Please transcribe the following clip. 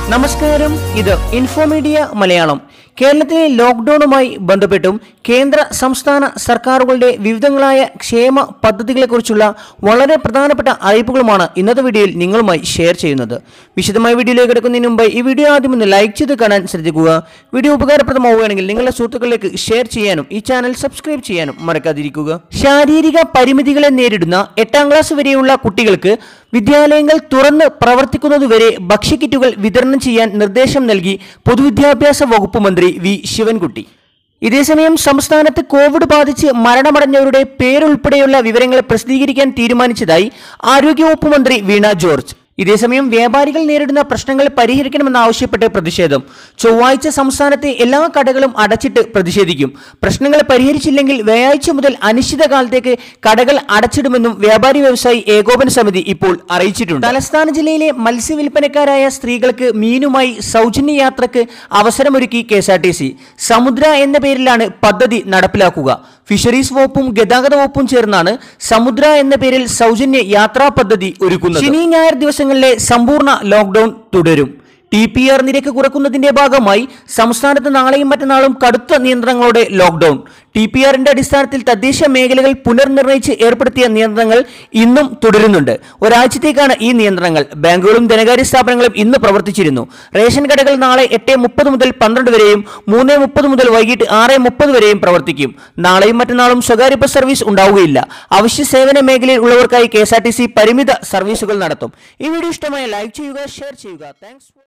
നമസ്കാരം ഇത് ഇൻഫോമീഡിയ മലയാളം കേരളത്തിലെ ലോക്ക്ഡൌണുമായി ബന്ധപ്പെട്ടും കേന്ദ്ര സംസ്ഥാന സർക്കാരുകളുടെ വിവിധങ്ങളായ ക്ഷേമ പദ്ധതികളെക്കുറിച്ചുള്ള വളരെ പ്രധാനപ്പെട്ട അറിയിപ്പുകളുമാണ് ഇന്നത്തെ വീഡിയോയിൽ നിങ്ങളുമായി ഷെയർ ചെയ്യുന്നത് വിശദമായ വീഡിയോയിലേക്ക് കിടക്കുന്നതിന് മുമ്പ് ഈ വീഡിയോ ആദ്യം ഒന്ന് ലൈക്ക് ചെയ്ത് കാണാൻ ശ്രദ്ധിക്കുക വീഡിയോ ഉപകാരപ്രദമാവുകയാണെങ്കിൽ നിങ്ങളുടെ സുഹൃത്തുക്കളിലേക്ക് ഷെയർ ചെയ്യാനും ഈ ചാനൽ സബ്സ്ക്രൈബ് ചെയ്യാനും മറക്കാതിരിക്കുക ശാരീരിക പരിമിതികളെ നേരിടുന്ന എട്ടാം ക്ലാസ് വരെയുള്ള കുട്ടികൾക്ക് വിദ്യാലയങ്ങൾ തുറന്ന് പ്രവർത്തിക്കുന്നതുവരെ ഭക്ഷ്യക്കിറ്റുകൾ വിതരണം ചെയ്യാൻ നിർദ്ദേശം നൽകി പൊതുവിദ്യാഭ്യാസ വകുപ്പ് മന്ത്രി വി ശിവൻകുട്ടി ഇതേസമയം സംസ്ഥാനത്ത് കോവിഡ് ബാധിച്ച് മരണമടഞ്ഞവരുടെ പേരുൾപ്പെടെയുള്ള വിവരങ്ങൾ പ്രസിദ്ധീകരിക്കാൻ തീരുമാനിച്ചതായി ആരോഗ്യവകുപ്പ് മന്ത്രി വീണ ജോർജ് ഇതേസമയം വ്യാപാരികൾ നേരിടുന്ന പ്രശ്നങ്ങൾ പരിഹരിക്കണമെന്നാവശ്യപ്പെട്ട് പ്രതിഷേധം ചൊവ്വാഴ്ച സംസ്ഥാനത്തെ എല്ലാ കടകളും അടച്ചിട്ട് പ്രതിഷേധിക്കും പ്രശ്നങ്ങൾ പരിഹരിച്ചില്ലെങ്കിൽ വ്യാഴാഴ്ച മുതൽ അനിശ്ചിതകാലത്തേക്ക് കടകൾ അടച്ചിടുമെന്നും വ്യാപാരി വ്യവസായി ഏകോപന സമിതി ഇപ്പോൾ അറിയിച്ചിട്ടുണ്ട് തലസ്ഥാന ജില്ലയിലെ മത്സ്യവില്പനക്കാരായ സ്ത്രീകൾക്ക് മീനുമായി സൗജന്യ യാത്രക്ക് അവസരമൊരുക്കി K S R T C Samudra എന്ന പേരിലാണ് പദ്ധതി നടപ്പിലാക്കുക ഫിഷറീസ് വകുപ്പും ഗതാഗത വകുപ്പും ചേർന്നാണ് സമുദ്ര എന്ന പേരിൽ സൗജന്യ യാത്രാ പദ്ധതി ഒരുക്കുന്നത് ശനി ഞായർ ദിവസങ്ങളിലെ സമ്പൂർണ്ണ ലോക്ക്ഡൌൺ തുടരും ടി പി ആർ നിരക്ക് കുറക്കുന്നതിന്റെ ഭാഗമായി സംസ്ഥാനത്ത് നാളെയും മറ്റന്നാളും കടുത്ത നിയന്ത്രണങ്ങളോടെ ലോക്ക്ഡൌൺ ടി പി ആറിന്റെ അടിസ്ഥാനത്തിൽ തദ്ദേശ മേഖലകൾ പുനർനിർണയിച്ച് ഏർപ്പെടുത്തിയ നിയന്ത്രണങ്ങൾ ഇന്നും തുടരുന്നുണ്ട് ഒരാഴ്ചത്തേക്കാണ് ഈ നിയന്ത്രണങ്ങൾ ബാങ്കുകളും ധനകാര്യ സ്ഥാപനങ്ങളും ഇന്ന് പ്രവർത്തിച്ചിരുന്നു റേഷൻ കടകൾ നാളെ എട്ട് മുപ്പത് മുതൽ പന്ത്രണ്ട് വരെയും മൂന്ന് മുപ്പത് മുതൽ വൈകിട്ട് ആറ് മുപ്പത് വരെയും പ്രവർത്തിക്കും നാളെയും മറ്റന്നാളും സ്വകാര്യ ബസ് സർവീസ് ഉണ്ടാവുകയില്ല അവശ്യ സേവന മേഖലയിൽ ഉള്ളവർക്കായി K S R T C പരിമിത സർവീസുകൾ നടത്തും ഈ വീഡിയോ ഇഷ്ടമായ ലൈക്ക് ചെയ്യുക ഷെയർ ചെയ്യുക താങ്ക്സ്